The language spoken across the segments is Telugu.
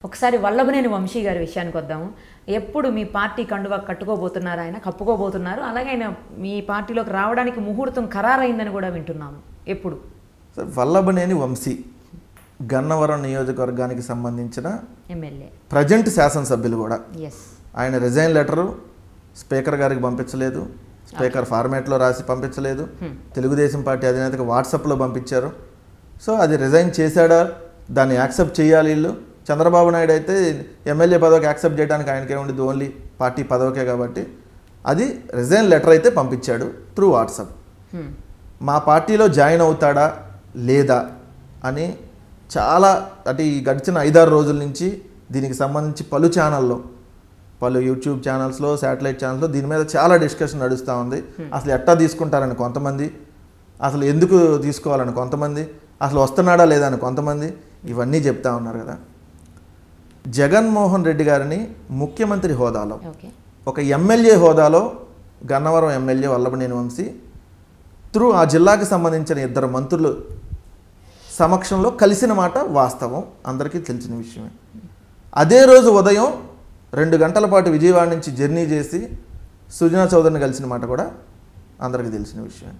ఒకసారి వల్లభనేని వంశీ గారి విషయానికి వద్దాము ఎప్పుడు మీ పార్టీ కండువా కట్టుకోబోతున్నారు ఆయన కప్పుకోబోతున్నారు అలాగే ఆయన మీ పార్టీలోకి రావడానికి ముహూర్తం ఖరారైందని కూడా వింటున్నాము ఎప్పుడు సార్ వల్లభనేని వంశీ గన్నవరం నియోజకవర్గానికి సంబంధించిన ఎమ్మెల్యే ప్రజెంట్ శాసనసభ్యులు కూడా ఎస్ ఆయన రిజైన్ లెటరు స్పీకర్ గారికి పంపించలేదు స్పీకర్ ఫార్మేట్లో రాసి పంపించలేదు తెలుగుదేశం పార్టీ అధినేతకు వాట్సాప్లో పంపించారు సో అది రిజైన్ చేశాడా దాన్ని యాక్సెప్ట్ చేయాలి వీళ్ళు చంద్రబాబు నాయుడు అయితే ఎమ్మెల్యే పదవికి యాక్సెప్ట్ చేయడానికి ఆయనకి ఏముండదు ఓన్లీ పార్టీ పదవికే కాబట్టి అది రిజైన్ లెటర్ అయితే పంపించాడు త్రూ వాట్సాప్ మా పార్టీలో జాయిన్ అవుతాడా లేదా అని చాలా అంటే ఈ గడిచిన ఐదారు రోజుల నుంచి దీనికి సంబంధించి పలు ఛానల్లో పలు యూట్యూబ్ ఛానల్స్లో శాటిలైట్ ఛానల్స్లో దీని మీద చాలా డిస్కషన్ నడుస్తూ ఉంది అసలు ఎట్టా తీసుకుంటారని కొంతమంది అసలు ఎందుకు తీసుకోవాలని కొంతమంది అసలు వస్తున్నాడా లేదా అని కొంతమంది ఇవన్నీ చెప్తా ఉన్నారు కదా జగన్మోహన్ రెడ్డి గారిని ముఖ్యమంత్రి హోదాలో ఓకే ఒక ఎమ్మెల్యే హోదాలో గన్నవరం ఎమ్మెల్యే వల్లభనేని వంశీ త్రూ ఆ జిల్లాకి సంబంధించిన ఇద్దరు మంత్రులు సమక్షంలో కలిసిన మాట వాస్తవం అందరికీ తెలిసిన విషయమే అదే రోజు ఉదయం రెండు గంటల పాటు విజయవాడ నుంచి జర్నీ చేసి సుజనా చౌదరిని కలిసిన మాట కూడా అందరికీ తెలిసిన విషయమే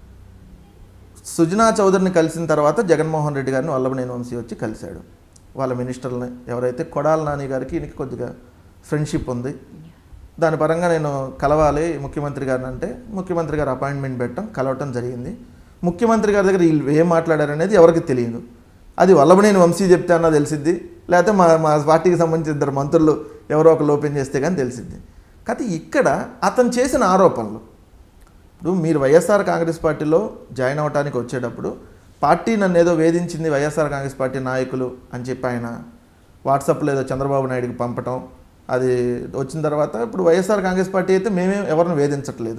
సుజనా చౌదరిని కలిసిన తర్వాత జగన్మోహన్ రెడ్డి గారిని వల్లభనేని వంశీ వచ్చి కలిశాడు వాళ్ళ మినిస్టర్ని ఎవరైతే కొడాల నాని గారికి ఈయనకి కొద్దిగా ఫ్రెండ్షిప్ ఉంది దాని పరంగా నేను కలవాలి ముఖ్యమంత్రి గారిని అంటే ముఖ్యమంత్రి గారు అపాయింట్మెంట్ పెట్టడం కలవటం జరిగింది ముఖ్యమంత్రి గారి దగ్గర వీళ్ళు ఏం మాట్లాడారనేది ఎవరికి తెలియదు అది వల్లభనేని వంశీ చెప్తే అన్నా తెలిసిద్ది లేకపోతే మా మా పార్టీకి సంబంధించిన ఇద్దరు మంత్రులు ఎవరో ఒకరు ఓపెన్ చేస్తే కానీ తెలిసిద్ది కాకపోతే ఇక్కడ అతను చేసిన ఆరోపణలు ఇప్పుడు మీరు వైఎస్ఆర్ కాంగ్రెస్ పార్టీలో జాయిన్ అవ్వడానికి వచ్చేటప్పుడు పార్టీ నన్ను ఏదో వేధించింది వైఎస్ఆర్ కాంగ్రెస్ పార్టీ నాయకులు అని చెప్పి ఆయన వాట్సాప్లో ఏదో చంద్రబాబు నాయుడుకి పంపటం అది వచ్చిన తర్వాత ఇప్పుడు వైఎస్ఆర్ కాంగ్రెస్ పార్టీ అయితే మేమే ఎవరిని వేధించట్లేదు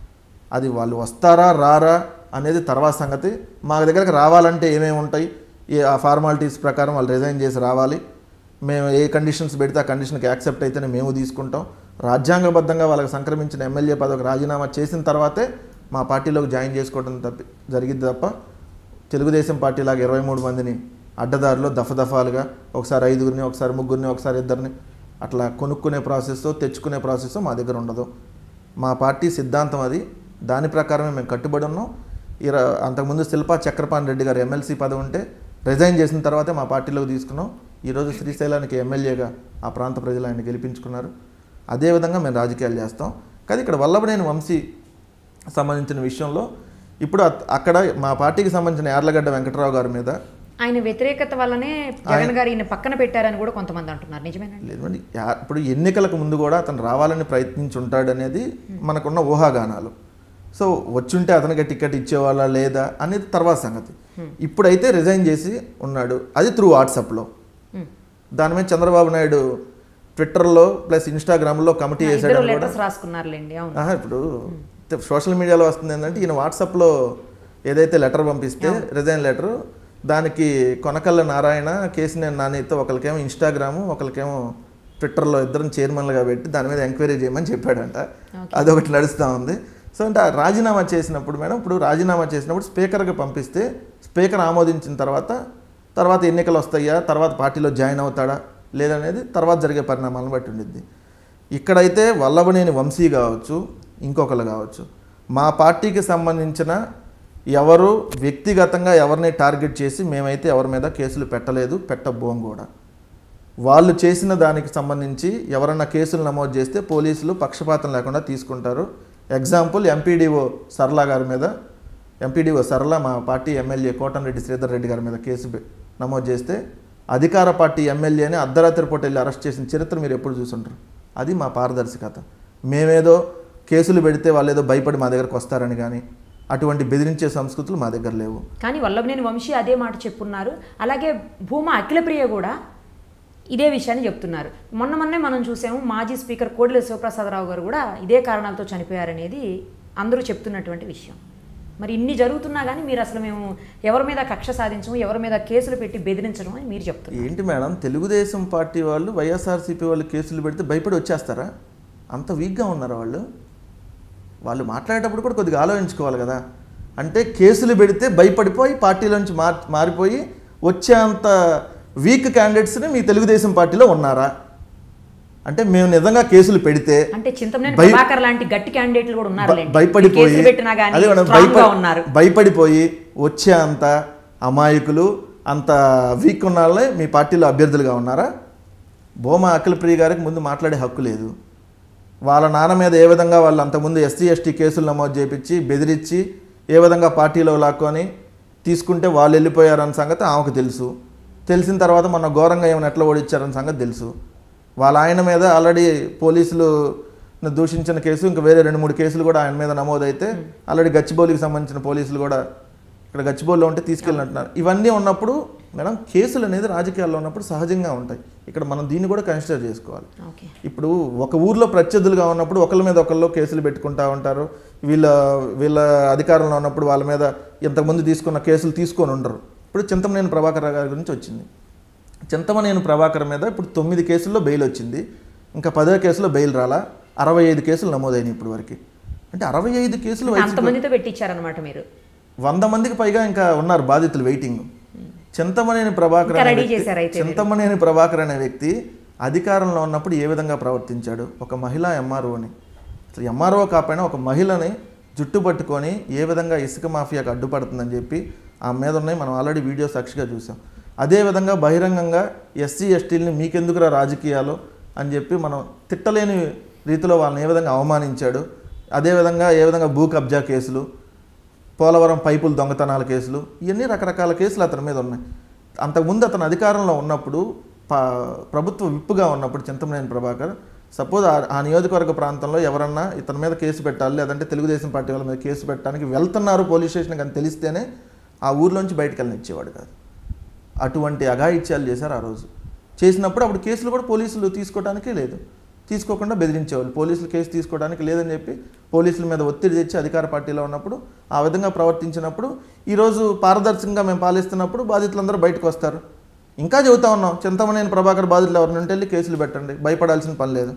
అది వాళ్ళు వస్తారా రారా అనేది తర్వాత సంగతి మా దగ్గరకు రావాలంటే ఏమేమి ఉంటాయి ఏ ఆ ఫార్మాలిటీస్ ప్రకారం వాళ్ళు రిజైన్ చేసి రావాలి మేము ఏ కండిషన్స్ పెడితే ఆ కండిషన్కి యాక్సెప్ట్ అయితేనే మేము తీసుకుంటాం రాజ్యాంగబద్ధంగా వాళ్ళకి సంక్రమించిన ఎమ్మెల్యే పదవికి రాజీనామా చేసిన తర్వాతే మా పార్టీలోకి జాయిన్ చేసుకోవడం తప్పి జరిగింది తప్ప తెలుగుదేశం పార్టీ లాగా ఇరవై మూడు మందిని అడ్డదారిలో దఫదఫాలుగా ఒకసారి ఐదుగురిని ఒకసారి ముగ్గురిని ఒకసారి ఇద్దరిని అట్లా కొనుక్కునే ప్రాసెస్ తెచ్చుకునే ప్రాసెస్ మా దగ్గర ఉండదు మా పార్టీ సిద్ధాంతం అది దాని ప్రకారమే మేము కట్టుబడి ఉన్నాం ఇర అంతకుముందు శిల్పా చక్రపాణి రెడ్డి గారు ఎమ్మెల్సీ పదవి ఉంటే రిజైన్ చేసిన తర్వాతే మా పార్టీలోకి తీసుకున్నాం ఈరోజు శ్రీశైలానికి ఎమ్మెల్యేగా ఆ ప్రాంత ప్రజలు ఆయన గెలిపించుకున్నారు అదేవిధంగా మేము రాజకీయాలు చేస్తాం కానీ ఇక్కడ వల్లభనేని వంశీ సంబంధించిన విషయంలో ఇప్పుడు అత్- అక్కడ మా పార్టీకి సంబంధించిన యార్లగడ్డ వెంకటరావు గారి మీద ఆయన వ్యతిరేకత వల్లనే జగన్ గారు ఈయన పక్కన పెట్టారని కూడా కొంతమంది అంటున్నారు నిజమేనండి లేదండి యా- ఇప్పుడు ఎన్నికలకు ముందు కూడా అతను రావాలని ప్రయత్నించి ఉంటాడనేది మనకున్న ఊహాగానాలు సో వచ్చుంటే అతనికి టికెట్ ఇచ్చేవాళ్ళ లేదా అనేది తర్వాత సంగతి ఇప్పుడైతే రిజైన్ చేసి ఉన్నాడు అది త్రూ వాట్సాప్లో Hmm. దాని మీద చంద్రబాబు నాయుడు ట్విట్టర్లో ప్లస్ ఇన్స్టాగ్రామ్లో కమిటీ ఇద్దరు చేశాడని కూడా లెటర్స్ రాసుకున్నారులేండి అవును ఆహా, ఇప్పుడు సోషల్ మీడియాలో వస్తుంది ఏంటంటే ఈయన వాట్సాప్లో ఏదైతే లెటర్ పంపిస్తే రిజైన్ లెటర్ దానికి కొనకల్ల నారాయణ కేసినేని నానితో ఒకరికేమో ఇన్స్టాగ్రాము ఒకరికేమో ట్విట్టర్లో ఇద్దరం చైర్మన్లుగా పెట్టి దాని మీద ఎంక్వైరీ చేయమని చెప్పాడంట అదొకటి నడుస్తూ ఉంది సో అంటే ఆ రాజీనామా చేసినప్పుడు మేడం ఇప్పుడు రాజీనామా చేసినప్పుడు స్పీకర్కి పంపిస్తే స్పీకర్ ఆమోదించిన తర్వాత తర్వాత ఎన్నికలు వస్తాయా తర్వాత పార్టీలో జాయిన్ అవుతాడా లేదనేది తర్వాత జరిగే పరిణామాలను బట్టి ఉండిద్ది ఇక్కడైతే వల్లభనేని వంశీ కావచ్చు ఇంకొకరు కావచ్చు మా పార్టీకి సంబంధించిన ఎవరు వ్యక్తిగతంగా ఎవరిని టార్గెట్ చేసి మేమైతే ఎవరి మీద కేసులు పెట్టలేదు పెట్టబోం కూడా వాళ్ళు చేసిన దానికి సంబంధించి ఎవరన్నా కేసులు నమోదు చేస్తే పోలీసులు పక్షపాతం లేకుండా తీసుకుంటారు ఎగ్జాంపుల్ ఎంపీడీఓ సరళ గారి మీద ఎంపీడీఓ సరళ మా పార్టీ ఎమ్మెల్యే కోటంరెడ్డి శ్రీధర్ రెడ్డి గారి మీద కేసు పె- నమోదు చేస్తే అధికార పార్టీ ఎమ్మెల్యేని అర్ధరాత్రి పూట వెళ్ళి అరెస్ట్ చేసిన చరిత్ర మీరు ఎప్పుడు చూసుంటారు అది మా పారదర్శకత మేమేదో కేసులు పెడితే వాళ్ళు ఏదో భయపడి మా దగ్గరకు వస్తారని కానీ అటువంటి బెదిరించే సంస్కృతులు మా దగ్గర లేవు కానీ వల్లభనేని వంశీ అదే మాట చెప్పున్నారు అలాగే భూమా అఖిలప్రియ కూడా ఇదే విషయాన్ని చెప్తున్నారు మొన్న మొన్నే మనం చూసాము మాజీ స్పీకర్ కోడెల శివప్రసాదరావు గారు కూడా ఇదే కారణాలతో చనిపోయారనేది అందరూ చెప్తున్నటువంటి విషయం మరి ఇన్ని జరుగుతున్నా కానీ మీరు అసలు మేము ఎవరి మీద కక్ష సాధించము ఎవరి మీద కేసులు పెట్టి బెదిరించడం అని మీరు చెప్తున్నారు ఏంటి మేడం తెలుగుదేశం పార్టీ వాళ్ళు వైఎస్ఆర్సీపీ వాళ్ళు కేసులు పెడితే భయపడి వచ్చేస్తారా అంత వీక్గా ఉన్నారు వాళ్ళు వాళ్ళు మాట్లాడేటప్పుడు కూడా కొద్దిగా ఆలోచించుకోవాలి కదా అంటే కేసులు పెడితే భయపడిపోయి పార్టీలోంచి మార్ మారిపోయి వచ్చేంత వీక్ క్యాండిడేట్స్ని మీ తెలుగుదేశం పార్టీలో ఉన్నారా అంటే మేము నిజంగా కేసులు పెడితే అంటే చింతమనేని భయ- ప్రభాకర్ లాంటి గట్టి క్యాండిడేట్లు కూడా ఉన్నారు భ- భయపడిపోయి కేసులు పెట్టినా కానీ అదే మేడం, స్ట్రాంగ్ గా భయపడి- ఉన్నారు భయపడిపోయి వచ్చే అంత అమాయకులు అంత వీక్ ఉన్న వాళ్ళే మీ పార్టీలో అభ్యర్థులుగా ఉన్నారా భూమా అఖిలప్రియ గారికి ముందు మాట్లాడే హక్కు లేదు వాళ్ళ నాన్న మీద ఏ విధంగా వాళ్ళు అంతకుముందు ఎస్సీ ఎస్టీ కేసులు నమోదు చేపించి బెదిరించి ఏ విధంగా పార్టీలో లాక్కొని తీసుకుంటే వాళ్ళు వెళ్ళిపోయారన్న సంగతి ఆమెకు తెలుసు తెలిసిన తర్వాత మొన్న ఘోరంగా ఏమైనా ఎట్లా ఓడిచ్చారన్న సంగతి తెలుసు వాళ్ళ ఆయన మీద ఆల్రెడీ పోలీసులు దూషించిన కేసు ఇంకా వేరే రెండు మూడు కేసులు కూడా ఆయన మీద నమోదైతే ఆల్రెడీ గచ్చిబౌలికి సంబంధించిన పోలీసులు కూడా ఇక్కడ గచ్చిబౌలిలో ఉంటే తీసుకెళ్ళినట్టున్నారు ఇవన్నీ ఉన్నప్పుడు మేడం కేసులు అనేది రాజకీయాల్లో ఉన్నప్పుడు సహజంగా ఉంటాయి ఇక్కడ మనం దీన్ని కూడా కన్సిడర్ చేసుకోవాలి ఓకే ఇప్పుడు ఒక ఊర్లో ప్రత్యర్థులుగా ఉన్నప్పుడు ఒకళ్ళ మీద ఒకళ్ళు కేసులు పెట్టుకుంటా ఉంటారు వీళ్ళ వీళ్ళ అధికారంలో ఉన్నప్పుడు వాళ్ళ మీద ఇంతకుముందు తీసుకున్న కేసులు తీసుకొని ఉండరు ఇప్పుడు చింతమనేని ప్రభాకర్ రావు గారి గురించి వచ్చింది చింతమనేని ప్రభాకర్ మీద ఇప్పుడు తొమ్మిది కేసుల్లో బెయిల్ వచ్చింది ఇంకా పదో కేసులో బెయిల్ రాలా అరవై ఐదు కేసులు నమోదైనాయి ఇప్పుడు వరకు అంటే అరవై ఐదు కేసులు వైసీపీ అంతమందితో పెట్టించారనమాట మీరు వంద మందికి పైగా ఇంకా ఉన్నారు బాధితులు వెయిటింగ్ చింతమనేని ప్రభాకర్ ఇంకా అనే రెడీ వ్యక్తి- చేశారు అయితే మీరు. చింతమనేని ప్రభాకర్ అనే వ్యక్తి అధికారంలో ఉన్నప్పుడు ఏ విధంగా ప్రవర్తించాడు ఒక మహిళా ఎంఆర్ఓని అసలు ఎంఆర్ఓ కాకపోయినా ఒక మహిళని జుట్టు పట్టుకొని ఏ విధంగా ఇసుక మాఫియాకు అడ్డుపడుతుందని చెప్పి ఆ మీద ఉన్నాయి మనం ఆల్రెడీ వీడియో సాక్షిగా చూసాం అదేవిధంగా బహిరంగంగా ఎస్సీ ఎస్టీలని మీకెందుకురా రాజకీయాలు అని చెప్పి మనం తిట్టలేని రీతిలో వాళ్ళని ఏ విధంగా అవమానించాడు అదేవిధంగా ఏ విధంగా భూ కబ్జా కేసులు పోలవరం పైపులు దొంగతనాల కేసులు ఇవన్నీ రకరకాల కేసులు అతని మీద ఉన్నాయి అంతకుముందు అతను అధికారంలో ఉన్నప్పుడు ప- ప్రభుత్వ విప్పుగా ఉన్నప్పుడు చింతమనేని ప్రభాకర్ సపోజ్ ఆ- ఆ నియోజకవర్గ ప్రాంతంలో ఎవరన్నా ఇతని మీద కేసు పెట్టాలి లేదంటే తెలుగుదేశం పార్టీ వాళ్ళ మీద కేసు పెట్టడానికి వెళ్తున్నారు పోలీస్ స్టేషన్కి అని తెలిస్తేనే ఆ ఊర్లోంచి బయటకు వెళ్ళనిచ్చేవాడు కాదు అటువంటి అఘాయిత్యాలు చేశారు ఆ రోజు చేసినప్పుడు అప్పుడు కేసులు కూడా పోలీసులు తీసుకోవడానికే లేదు తీసుకోకుండా బెదిరించేవాళ్ళు పోలీసులు కేసు తీసుకోవడానికి లేదని చెప్పి పోలీసుల మీద ఒత్తిడి తెచ్చి అధికార పార్టీలో ఉన్నప్పుడు ఆ విధంగా ప్రవర్తించినప్పుడు ఈరోజు పారదర్శకంగా మేము పాలిస్తున్నప్పుడు బాధితులందరూ బయటకు వస్తారు ఇంకా చెబుతా ఉన్నాం చింతమనేని ప్రభాకర్ బాధితులు ఎవరిని ఉంటే వెళ్ళి కేసులు పెట్టండి భయపడాల్సిన పని లేదు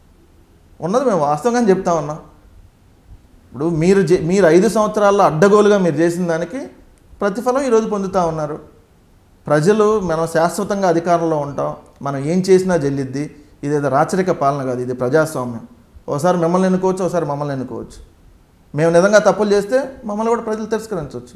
ఉన్నది మేము వాస్తవంగానే చెప్తా ఉన్నాం ఇప్పుడు మీరు చే- మీరు ఐదు సంవత్సరాల్లో అడ్డగోలుగా మీరు చేసిన దానికి ప్రతిఫలం ఈరోజు పొందుతూ ఉన్నారు ప్రజలు మనం శాశ్వతంగా అధికారంలో ఉంటాం మనం ఏం చేసినా చెల్లిద్ది ఇదేదో రాచరిక పాలన కాదు ఇది ప్రజాస్వామ్యం ఒకసారి మిమ్మల్ని ఎన్నుకోవచ్చు ఒకసారి మమ్మల్ని ఎన్నుకోవచ్చు మేము నిజంగా తప్పులు చేస్తే మమ్మల్ని కూడా ప్రజలు తిరస్కరించవచ్చు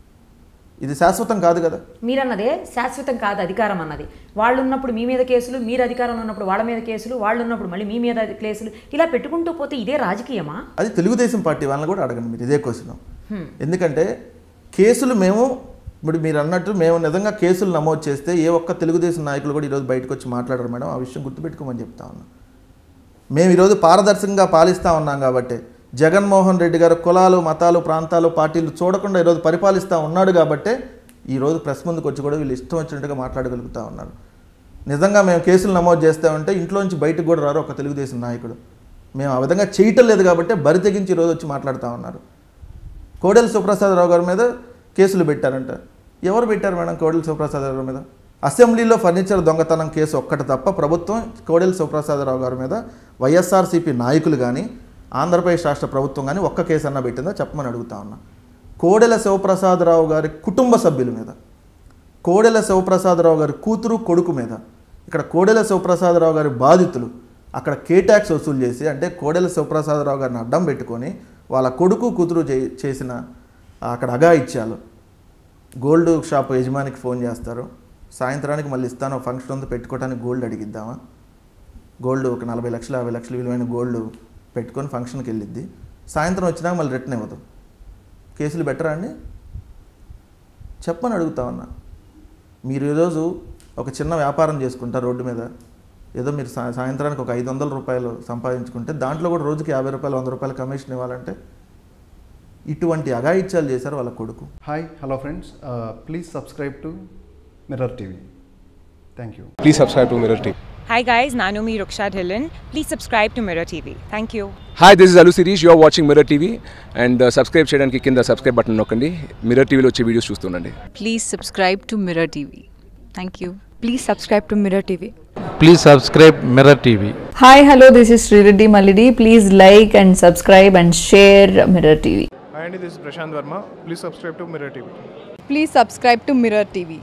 ఇది శాశ్వతం కాదు కదా మీరన్నదే శాశ్వతం కాదు అధికారం అన్నది వాళ్ళు ఉన్నప్పుడు మీ మీద కేసులు మీరు అధికారంలో ఉన్నప్పుడు వాళ్ళ మీద కేసులు వాళ్ళు ఉన్నప్పుడు మళ్ళీ మీ మీద కేసులు ఇలా పెట్టుకుంటూ పోతే ఇదే రాజకీయమా అది తెలుగుదేశం పార్టీ వాళ్ళని కూడా అడగండి మీరు ఇదే క్వశ్చన్ హ్మ్. ఎందుకంటే కేసులు మేము ఇప్పుడు మీరు అన్నట్టు మేము నిజంగా కేసులు నమోదు చేస్తే ఏ ఒక్క తెలుగుదేశం నాయకులు కూడా ఈరోజు బయటకు వచ్చి మాట్లాడరు మేడం ఆ విషయం గుర్తుపెట్టుకోమని చెప్తా ఉన్నాం మేము ఈరోజు పారదర్శకంగా పాలిస్తూ ఉన్నాం కాబట్టి జగన్మోహన్ రెడ్డి గారు కులాలు మతాలు ప్రాంతాలు పార్టీలు చూడకుండా ఈరోజు పరిపాలిస్తూ ఉన్నాడు కాబట్టే ఈరోజు ప్రెస్ ముందుకు వచ్చి కూడా వీళ్ళు ఇష్టం వచ్చినట్టుగా మాట్లాడగలుగుతూ ఉన్నారు నిజంగా మేము కేసులు నమోదు చేస్తామంటే ఇంట్లోంచి బయటకు కూడా రారు ఒక తెలుగుదేశం నాయకుడు మేము ఆ విధంగా చేయటం లేదు కాబట్టి బరి తెగించి ఈరోజు వచ్చి మాట్లాడుతూ ఉన్నారు కోడెల సుప్రసాదరావు గారి మీద కేసులు పెట్టారంట ఎవరు పెట్టారు మేడం కోడెల సుప్రసాదరావు గారి మీద అసెంబ్లీలో ఫర్నిచర్ దొంగతనం కేసు ఒక్కటి తప్ప ప్రభుత్వం కోడెల సుప్రసాదరావు గారి మీద వైఎస్ఆర్సీపీ నాయకులు కానీ ఆంధ్రప్రదేశ్ రాష్ట్ర ప్రభుత్వం కానీ ఒక్క కేసు అన్న పెట్టిందా చెప్పమని అడుగుతా ఉన్నా కోడెల శివప్రసాదరావు గారి కుటుంబ సభ్యుల మీద కోడెల శివప్రసాదరావు గారి కూతురు కొడుకు మీద ఇక్కడ కోడెల శివప్రసాదరావు గారి బాధితులు అక్కడ కే ట్యాక్స్ వసూలు చేసి అంటే కోడెల శివప్రసాదరావు గారిని అడ్డం పెట్టుకొని వాళ్ళ కొడుకు కూతురు చే- చేసిన అక్కడ అఘాయిత్యాలు గోల్డ్ షాప్ యజమానికి ఫోన్ చేస్తారు సాయంత్రానికి మళ్ళీ ఇస్తాను ఫంక్షన్ ఉంది పెట్టుకోవడానికి గోల్డ్ అడిగిద్దామా గోల్డ్ ఒక నలభై లక్షలు యాభై లక్షలు విలువైన గోల్డ్ పెట్టుకొని ఫంక్షన్కి వెళ్ళిద్ది సాయంత్రం వచ్చినాక మళ్ళీ రిటర్న్ ఇవ్వదు కేసులు బెటరా అండి చెప్పని అడుగుతా ఉన్నా మీరు ఈరోజు ఒక చిన్న వ్యాపారం చేసుకుంటారు రోడ్డు మీద ఏదో మీరు సా- సాయంత్రానికి ఒక ఐదు వందల రూపాయలు సంపాదించుకుంటే దాంట్లో కూడా రోజుకి యాభై రూపాయలు వంద రూపాయలు కమిషన్ ఇవ్వాలంటే ఇటువంటి అఘాయిత్యాలు చేశారు వాళ్ళ కొడుకు Hi, hello friends. Uh, please subscribe to Mirror TV. Thank you. Please subscribe to Mirror TV. Hi guys, Nanumi Ruksha Dhillon. Please subscribe to Mirror TV. Thank you. Hi this is Allu Sirish you are watching Mirror TV and subscribe చేయడానికి కింద సబ్స్క్రైబ్ బటన్ నొక్కండి మిర్రర్ టీవీలో వచ్చే వీడియోస్ చూస్తుండండి please subscribe to Mirror TV. Thank you. Please subscribe to Mirror TV. Please subscribe Mirror TV. Hi, hello, this is Srireddy Malidi. Please like and subscribe and share Mirror TV. Hi, Andy, this is Prashant Verma. Please subscribe to Mirror TV. Please subscribe to Mirror TV.